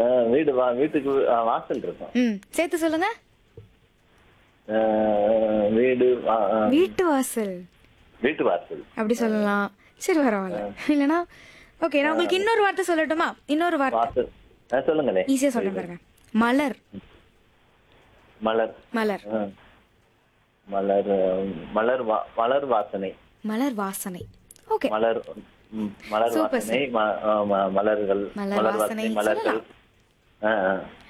ஆ, வீடு வா வீட்டுக்கு ஆ, வாசல் இருக்கும் ம் சேர்த்து சொல்லுங்க ஆ, வீடு வா- ஆ, வீட்டு வாசல் வீட்டு வாசல் அப்படி சொல்லலாம் சரி பரவாயில்ல இல்லைனா ஓகே நான் உங்களுக்கு இன்னொரு வார்த்தை சொல்லட்டுமா இன்னொரு வார்த்தை வாசல் ஆ, சொல்லுங்களே ஈஸியா சொல்றேன் பாருங்க மலர் மலர் மலர் ஆ. மலர் ஆ, மலர் வா- மலர் வாசனை மலர் வாசனை ஓகே மலர் ம், மலர் Super, வாசனை ம- ஆ, ம- மலர்கள் மலர் மலர் வாசனை வாசனை மலர்கள் ஆ, ஆ.